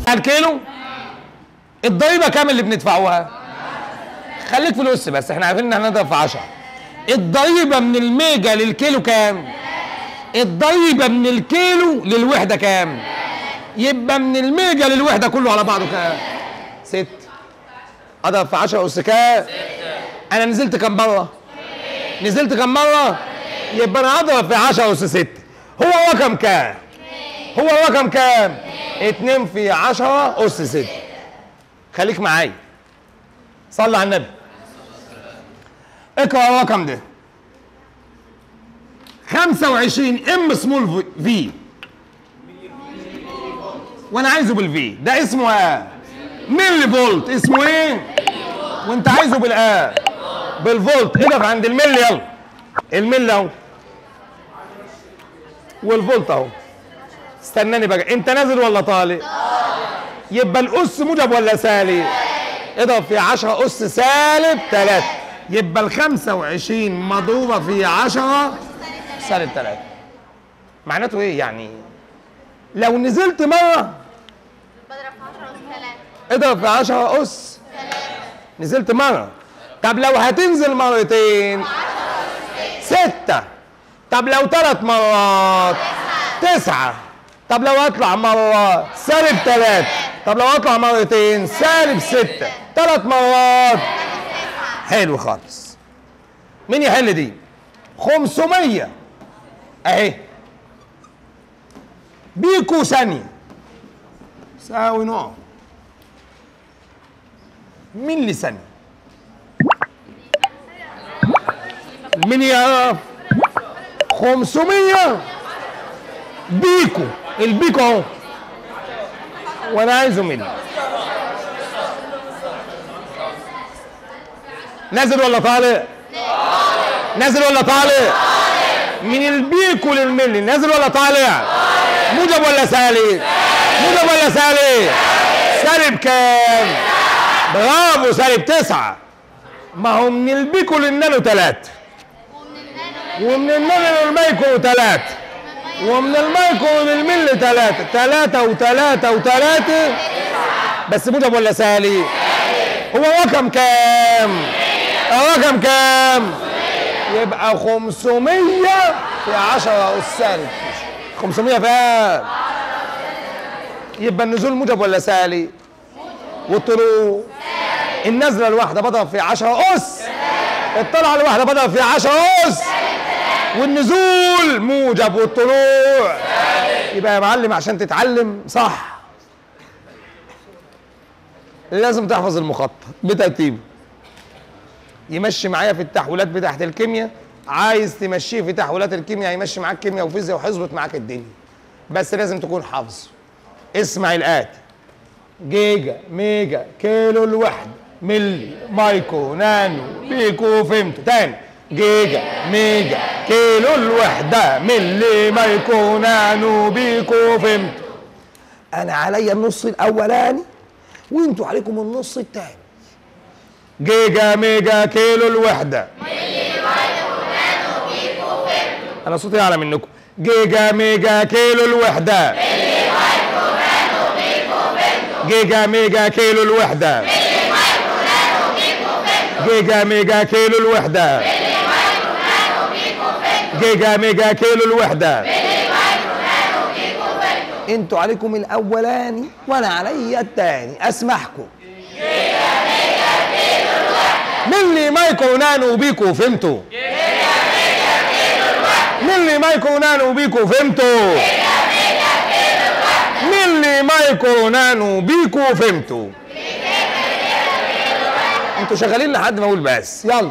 الكيلو الضريبه كام اللي بندفعوها خليك في الأس بس احنا عارفين ان احنا نضرب في 10 الضريبه من الميجا للكيلو كام الضريبه من الكيلو للوحده كام يبقى من الميجا للوحده كله على بعضه كام ست اضرب في 10 اس كام انا نزلت كام مره نزلت كام مره يبقى انا اضرب في 10 اس 6 هو رقم كام هو رقم كام 2 في 10 اس 6 خليك معايا صلي على النبي اقرا الرقم ده 25 ام سمول في وانا عايزه بالفي ده اسمه ايه ملي فولت اسمه ايه وانت عايزه بالآ بالفولت اقف عند الملي يلا الملي اهو والفولت اهو استناني بقى انت نازل ولا طالع يبقى الاس موجب ولا سالب اضرب في 10 اس سالب 3 يبقى ال 25 مضروبه في 10 سالب 3 معناته ايه يعني لو نزلت مره بضرب في 10 أس 3 اضرب في 10 اس نزلت مره طب لو هتنزل مرتين ستة طب لو ثلاث مرات تسعة طب لو اطلع مرة سالب ثلاثة طب لو اطلع مرتين سالب ستة ثلاث مرات حلو خالص مين يحل دي 500 اهي بيكو ثانية ساوي نوع ملي ثانية مين يعرف 500 بيكو البيكو اهو وانا عايزه ملي نازل ولا طالع نازل ولا طالع من البيكو للملي نازل ولا طالع موجب ولا سالب موجب ولا سالب سالب كام برافو سالب تسعة ما هو من البيكو للنانو تلاتة ومن النانو للمايكرو تلاتة ومن المايكرو للملي تلاتة تلاتة وتلاتة وتلاتة بس موجب ولا سالب هو رقم كام رقم كام يبقى 500 في 10 أس سالب 500 فيها يبقى النزول موجب ولا سالب والطلوع النزله الواحده بضرب في 10 اس الطلعه الواحده بضرب في 10 اس والنزول موجب والطلوع يبقى يا معلم عشان تتعلم صح لازم تحفظ المخطط بترتيبه يمشي معايا في التحويلات بتاعت الكيمياء عايز تمشيه في تحويلات الكيمياء يمشي معاك كيمياء وفيزياء وهيظبط معاك الدنيا بس لازم تكون حافظه اسمع الآتي جيجا ميجا كيلو الوحدة ملي مايكرو نانو بيكو فهمتوا تاني جيجا ميجا كيلو الوحدة ملي مايكرو نانو بيكو فهمتوا أنا عليا النص الأولاني وانتوا عليكم النص التاني جيجا ميجا كيلو الوحدة أنا صوتي أعلى منكم جيجا ميجا كيلو الوحدة جيجا ميجا كيلو الوحدة جيجا ميجا كيلو الوحدة جيجا ميجا كيلو الوحدة انتوا عليكم الاولاني وانا عليا التاني اسمحكم ملي مايكرو نانو بيكو فهمتوا ملي مايكرو نانو بيكو فهمتوا ملي مايكرو نانو بيكو فهمتوا انتوا شغالين لحد ما اقول بس يلا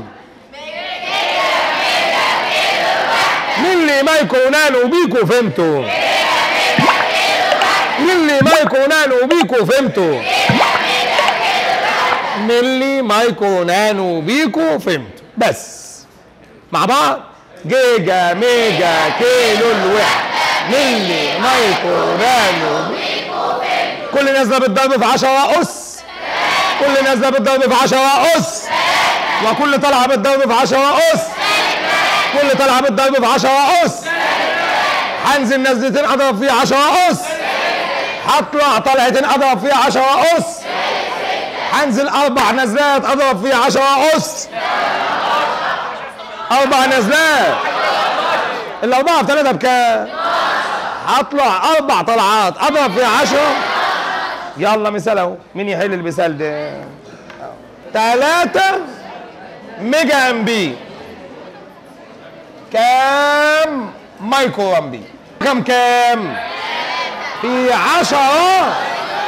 ملي مايكرو نانو بيكو فهمتوا ملي مايكرو نانو بيكو فهمتوا ملي مايكرو نانو بيكو فهمتوا بس مع بعض جيجا ميجا كيلو الوحدة ملي مايكرو نانو كل نازله بالضرب في 10 اس كل نازله بالضرب في 10 اس وكل طلعه بالضرب في 10 اس كل طلعه بالضرب في 10 اس هنزل نزلتين اضرب فيه 10 اس هطلع طلعتين اضرب فيها 10 اس هنزل اربع نزلات اضرب فيها 10 اس اربع نزلات الاربعه في ثلاثه بكام؟ هطلع اربع طلعات اضرب فيها 10 يلا مثال اهو مين يحل المثال ده؟ ثلاثة ميجا ام بي كام مايكرو ام بي كم كام في عشرة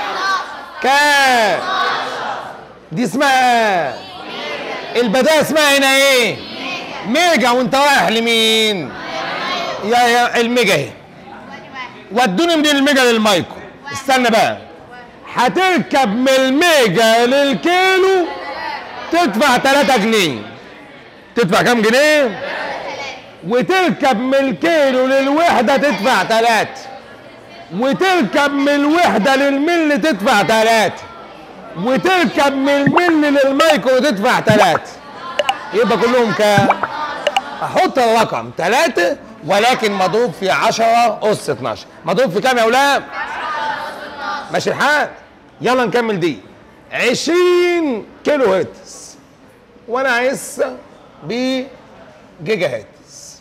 كام دي اسمها البداية اسمها هنا ايه ميجا وانت رايح لمين يا يا الميجا اهي ودوني من الميجا للمايكرو استنى بقى هتركب من الميجا للكيلو تدفع 3 جنيه تدفع كام جنيه وتركب من الكيلو للوحده تدفع 3 وتركب من الوحده للمل تدفع 3 وتركب من المل للمايكرو تدفع 3 يبقى كلهم كام احط الرقم 3 ولكن مضروب في 10 اس 12 مضروب في كام يا اولاد ماشي الحال يلا نكمل دي 20 كيلو هرتز وانا عايزها بجيجا هرتز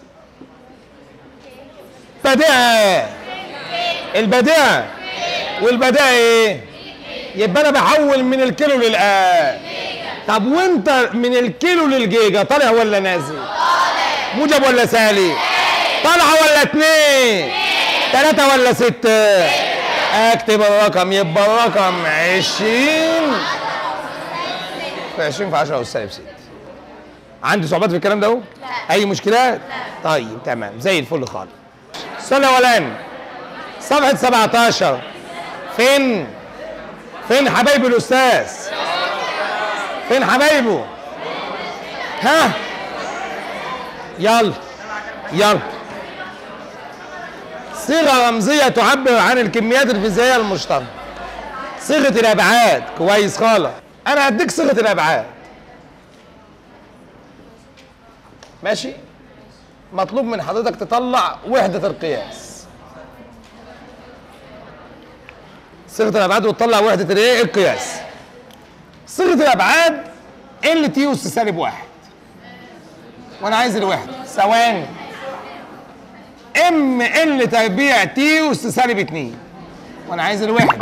بديعة البديعة والبديعة ايه؟ يبقى انا بحول من الكيلو للآن طب وانت من الكيلو للجيجا طالع ولا نازل؟ موجب ولا سالب؟ طالعة ولا اتنين؟ تلاتة ولا ستة؟ اكتب الرقم يبقى الرقم 20 في 20 في 10 والسالب 6 عندي صعوبات في الكلام ده اهو؟ اي مشكلات؟ طيب تمام زي الفل خالص السؤال الاولاني صفحة 17 فين؟ فين حبايب الاستاذ؟ فين حبايبه؟ ها؟ يلا يلا صيغة رمزية تعبر عن الكميات الفيزيائية المشتركة صيغة الأبعاد كويس خالص أنا هديك صيغة الأبعاد ماشي مطلوب من حضرتك تطلع وحدة القياس صيغة الأبعاد وتطلع وحدة الإيه؟ القياس صيغة الأبعاد ال تي أس سالب واحد وأنا عايز الوحدة ثواني ام ال تربيع تي اس سالب 2 وانا عايز الوحده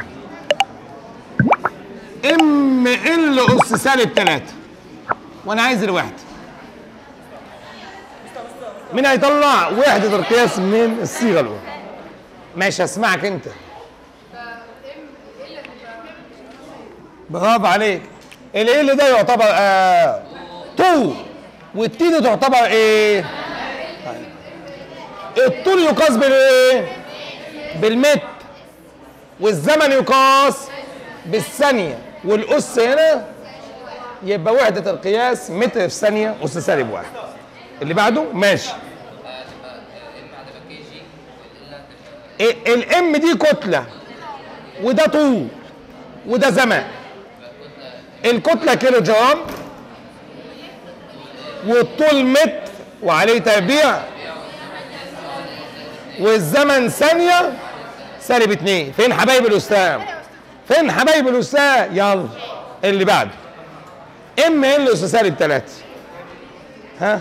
ام ال اس سالب 3 وانا عايز الوحده مين هيطلع وحده القياس من الصيغه الاولى ماشي اسمعك انت برافو عليك ال ده يعتبر آه طول والتي دي تعتبر ايه الطول يقاس بالايه؟ بالمتر والزمن يقاس بالثانية والأس هنا يبقى وحدة القياس متر في ثانية أس سالب واحد اللي بعده ماشي الام دي كتلة وده طول وده زمن الكتلة كيلو جرام والطول متر وعليه تربيع والزمن ثانية سالب اتنين فين حبايب الأستاذ؟ فين حبايب الأستاذ؟ يلا اللي بعده ام ال أس سالب تلاتة ها؟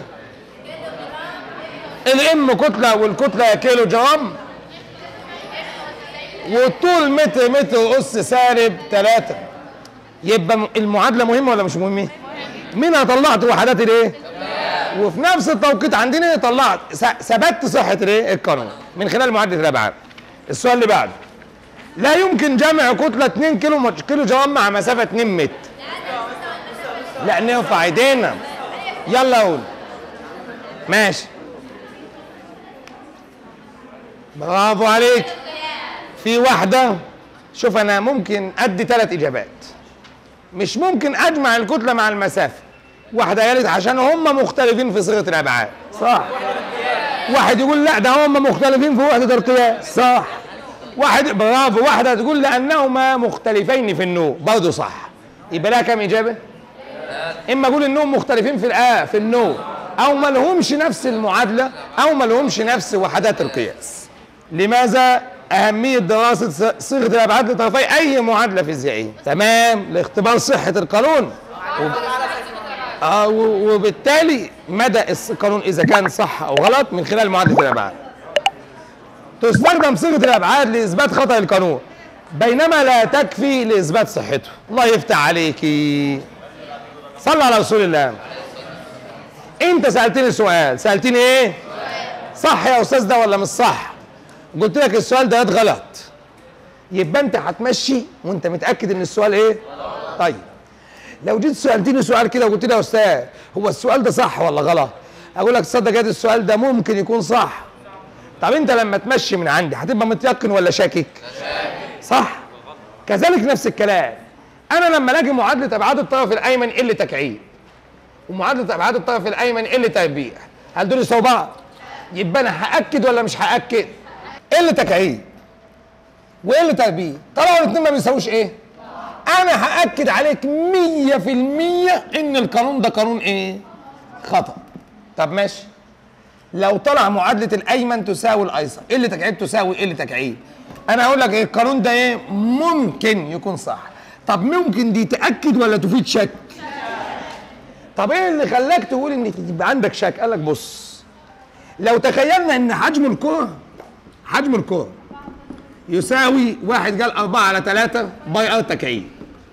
الام كتلة والكتلة كيلو جرام والطول متر متر أس سالب تلاتة يبقى المعادلة مهمة ولا مش مهمة؟ مين طلعت وحدات الايه؟ وفي نفس التوقيت عندنا طلعت ثبت صحه الايه؟ القانون من خلال معادله الابعاد. السؤال اللي بعده لا يمكن جمع كتله 2 كيلو كيلو جرام مع مسافه 2 متر. لا نرفع ايدينا. يلا قول. ماشي. برافو عليك. في واحده شوف انا ممكن ادي ثلاث اجابات. مش ممكن اجمع الكتله مع المسافه. واحدة قالت عشان هم مختلفين في صيغة الأبعاد صح واحد يقول لا ده هم مختلفين في وحدة القياس صح واحد برافو واحدة تقول لأنهما مختلفين في النوع برضه صح يبقى لها كام إجابة؟ إما أقول إنهم مختلفين في الآ في النوع أو ما لهمش نفس المعادلة أو ما لهمش نفس وحدات القياس لماذا اهميه دراسه ص- صيغه الابعاد لطرفي اي معادله فيزيائيه تمام لاختبار صحه القانون وب... آه و- وبالتالي مدى الس- القانون اذا كان صح او غلط من خلال معادله الابعاد تستخدم صيغه الابعاد لاثبات خطا القانون بينما لا تكفي لاثبات صحته الله يفتح عليكي صلى على رسول الله انت سالتني سؤال سالتني ايه صح يا استاذ ده ولا مش صح قلت لك السؤال ده غلط يبقى انت هتمشي وانت متاكد ان السؤال ايه طيب لو جيت سالتني سؤال كده وقلت لي يا استاذ هو السؤال ده صح ولا غلط اقول لك تصدق جاد السؤال ده ممكن يكون صح طب انت لما تمشي من عندي هتبقى متيقن ولا شاكك صح كذلك نفس الكلام انا لما الاقي معادله ابعاد الطرف الايمن ال تكعيب ومعادله ابعاد الطرف الايمن ال تربيع هل دول يساووا بعض يبقى انا هاكد ولا مش هاكد ال تكعيب وال تربيع طلعوا الاثنين ما بيساووش ايه انا هاكد عليك 100% ان القانون ده قانون ايه خطا طب ماشي لو طلع معادله الايمن تساوي الايسر ايه اللي تكعيب تساوي ايه اللي تكعيب انا هقول لك إيه القانون ده ايه ممكن يكون صح طب ممكن دي تاكد ولا تفيد شك طب ايه اللي خلاك تقول ان يبقى عندك شك قال لك بص لو تخيلنا ان حجم الكره حجم الكره يساوي واحد قال أربعة على ثلاثة باي ار تكعيب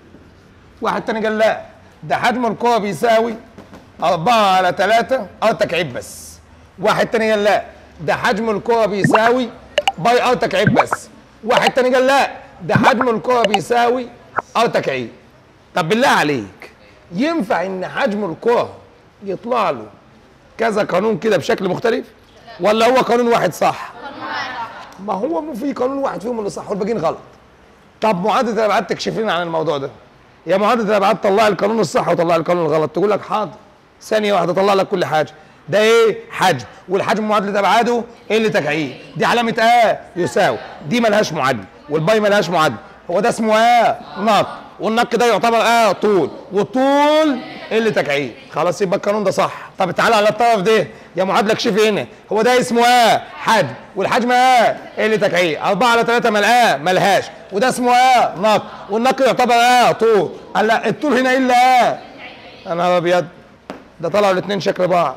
واحد تاني قال لا ده حجم الكره بيساوي أربعة على ثلاثة ار تكعيب بس واحد تاني قال لا ده حجم الكره بيساوي باي ار تكعيب بس واحد تاني قال لا ده حجم الكره بيساوي ار تكعيب طب بالله عليك ينفع ان حجم الكره يطلع له كذا قانون كده بشكل مختلف ولا هو قانون واحد صح ما هو مو في قانون واحد فيهم اللي صح والباقيين غلط طب معادله الابعاد تكشف لنا عن الموضوع ده يا معادله الابعاد طلع القانون الصح وطلع القانون الغلط تقول لك حاضر ثانيه واحده طلع لك كل حاجه ده ايه حجم والحجم معادله ابعاده ايه اللي تكعيب دي علامه اه يساوي دي ملهاش معادله والباي ملهاش معادله هو ده اسمه اه نق والنق ده يعتبر اه طول والطول ايه اللي تكعيب خلاص يبقى القانون ده صح طب تعالى على الطرف ده يا معادله اكشفي هنا هو ده اسمه اه حجم والحجم اه ايه اللي تكعيب 4 على 3 مال اه ملهاش وده اسمه اه نق والنق يعتبر اه طول قال لا الطول هنا الا اه يا نهار ابيض ده طلعوا الاثنين شكل بعض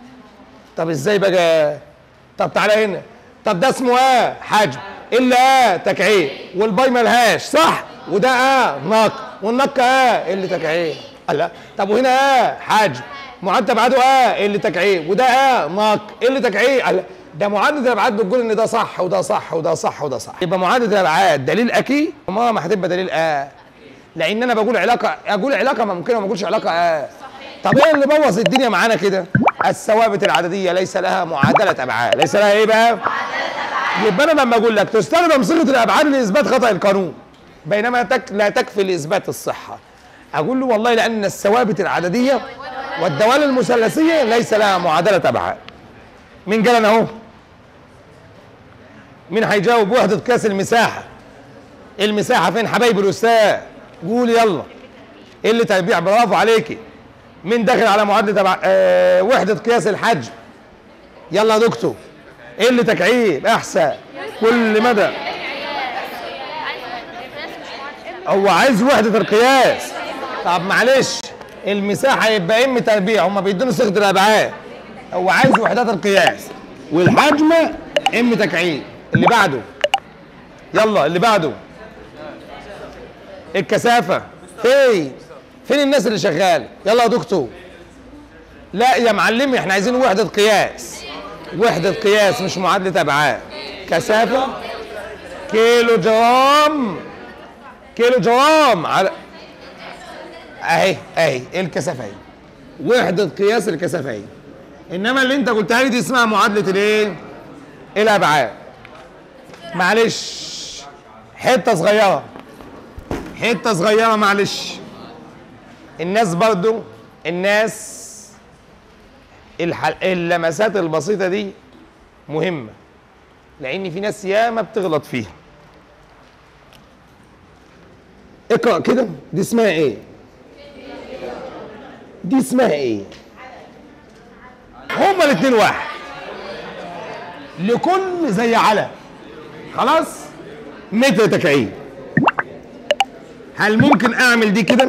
طب ازاي بقى طب تعالى هنا طب ده اسمه اه حجم الا اه تكعيب والباي ملهاش صح وده اه نق والنق اه اللي تكعيب قال لا طب وهنا اه حجم معدل ابعاده اه اللي تكعيب وده اه نق اللي تكعيب قال لا ده معادله الابعاد بتقول ان ده صح وده صح وده صح وده صح يبقى معادله الابعاد دليل اكيد ما ما هتبقى دليل اه لان انا بقول علاقه اقول علاقه ممكنه وما اقولش علاقه اه طب ايه اللي بوظ الدنيا معانا كده الثوابت العدديه ليس لها معادله ابعاد ليس لها ايه بقى يبقى انا لما اقول لك تستخدم صيغه الابعاد لاثبات خطا القانون بينما تك لا تكفي لاثبات الصحه اقول له والله لان الثوابت العدديه والدوال المثلثيه ليس لها معادله ابعاد مين قال انا اهو مين هيجاوب وحده قياس المساحه المساحه فين حبايب الاستاذ قول يلا ايه اللي تربيع برافو عليكي مين داخل على معادله تبع آه وحده قياس الحجم يلا يا دكتور ايه اللي تكعيب احسن كل مدى هو عايز وحده القياس طب معلش المساحه يبقى ام تربيع هم بيدونا صيغه الابعاد هو عايز وحدات القياس والحجم ام تكعيب اللي بعده يلا اللي بعده الكثافه فين فين الناس اللي شغاله يلا يا دكتور لا يا معلمي احنا عايزين وحده قياس وحده قياس مش معادله ابعاد كثافه كيلو جرام كيلو جرام على اهي اهي ايه الكثافه اهي وحده قياس الكثافه اهي انما اللي انت قلتها لي دي اسمها معادله الايه الابعاد معلش حته صغيره حته صغيره معلش الناس برضو الناس الحل... اللمسات البسيطه دي مهمه لان في ناس ياما بتغلط فيها اقرا كده دي اسمها ايه دي اسمها ايه هما الاثنين واحد لكل زي على خلاص متر تكعيب هل ممكن اعمل دي كده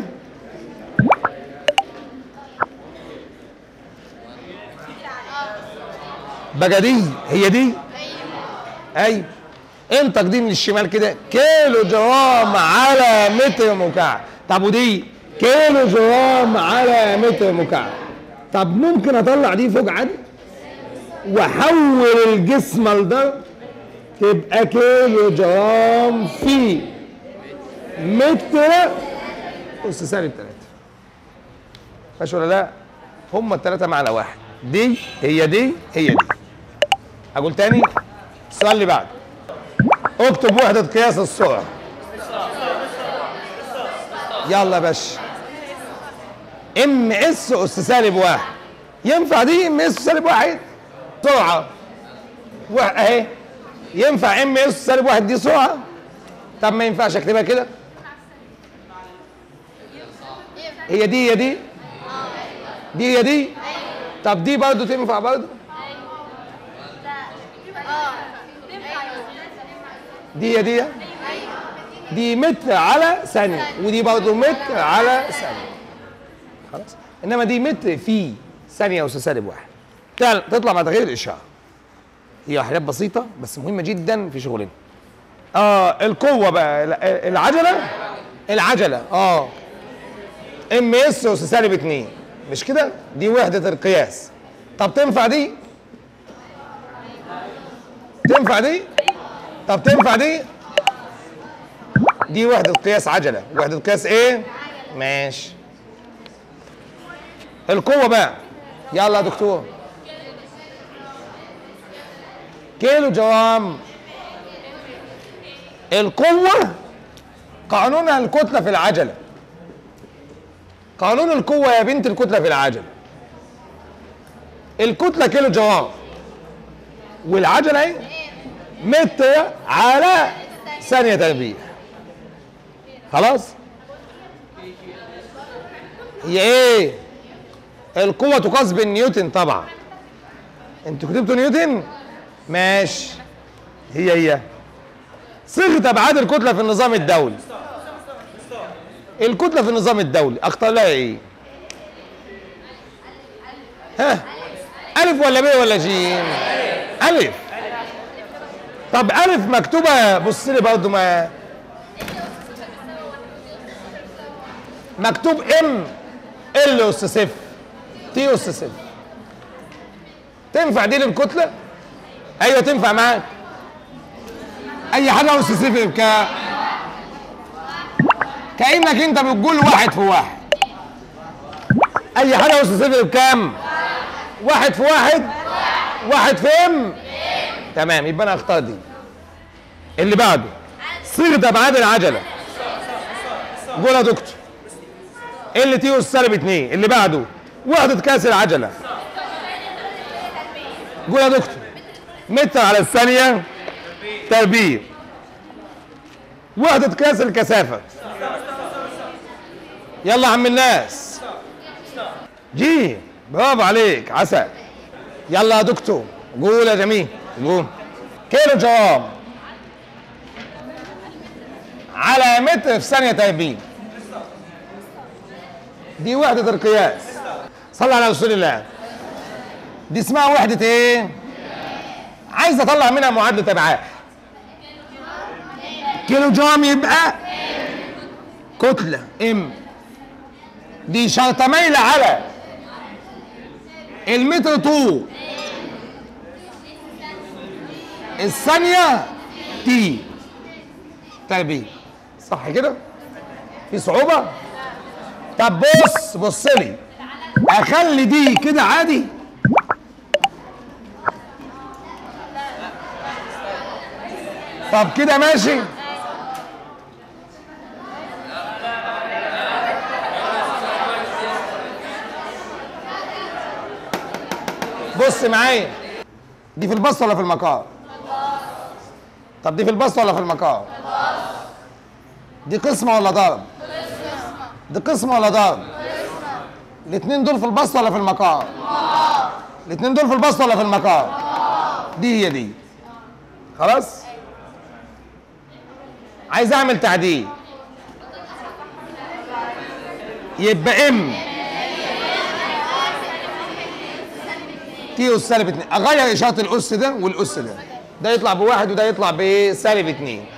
بقى دي هي دي ايوه انت دي من الشمال كده كيلو جرام على متر مكعب طب ودي كيلو جرام على متر مكعب طب ممكن اطلع دي فوق عادي واحول الجسم لضرب تبقى كيلو جرام في متر اس سالب 3 ماشي ولا لا؟ هما الثلاثة معنى واحد دي هي دي هي دي هقول تاني السؤال اللي بعده اكتب وحدة قياس السرعة يلا يا باشا ام اس اس سالب واحد ينفع دي ام اس سالب واحد سرعة واحد اهي ينفع ام اس سالب واحد دي سرعة طب ما ينفعش اكتبها كده هي دي هي دي دي هي دي طب دي برضو تنفع برضو دي هي دي دي متر على ثانية ودي برضو متر على ثانية خلاص انما دي متر في ثانية أس سالب واحد تعال- تطلع مع تغيير الإشعاع هي حاجات بسيطة بس مهمة جدا في شغلنا اه القوة بقى الع- العجلة العجلة اه ام اس اس سالب 2 مش كده؟ دي وحدة القياس طب تنفع دي؟ تنفع دي؟ طب تنفع دي؟ دي وحدة قياس عجلة وحدة قياس ايه؟ ماشي القوة بقى يلا يا دكتور كيلو جرام القوة قانونها الكتلة في العجلة قانون القوة يا بنت الكتلة في العجلة الكتلة كيلو جرام والعجلة ايه؟ متر على ثانية تربيع خلاص؟ هي ايه؟ القوة تقاس بالنيوتن طبعا انتوا كتبتوا نيوتن؟ ماشي هي هي صيغة أبعاد الكتلة في النظام الدولي الكتلة في النظام الدولي أختار لها إيه؟ ها؟ ألف ولا ب ولا جيم؟ ألف طب ألف مكتوبة بص لي برضه ما مكتوب ام ال اس صفر تي اس صفر تنفع دي للكتلة؟ أيوه تنفع معاك أي حاجة اس صفر بكام؟ كأنك أنت بتقول واحد في واحد أي حاجة اس صفر بكام؟ واحد في واحد واحد في ام تمام يبقى انا اختار دي اللي بعده صيغه ابعاد العجله قول يا دكتور ال تي اس سالب 2 اللي بعده وحده كاس العجله قول يا دكتور متر على الثانيه تربيع وحده قياس الكثافه يلا يا عم الناس جي برافو عليك عسل يلا يا دكتور قول يا جميل قول كيلو جرام على متر في ثانية تربيع دي وحدة القياس صلى على رسول الله دي اسمها وحدة ايه؟ عايز اطلع منها معادلة ابعاد كيلو جرام يبقى كتلة ام دي شرطة مايلة على المتر طول الثانية تي تربيع صح كده؟ في صعوبة؟ طب بص بص لي اخلي دي كده عادي طب كده ماشي بص معايا دي في البسط ولا في المقار طب دي في البسط ولا في المقار دي قسمة ولا ضرب دي قسمة ولا ضرب الاثنين دول في البسط ولا في المقار الاثنين دول في البسط ولا في المقار دي هي دي خلاص عايز اعمل تعديل يبقى ام تي اس سالب 2 اغير اشاره الاس ده والاس ده ده يطلع بواحد وده يطلع بايه سالب 2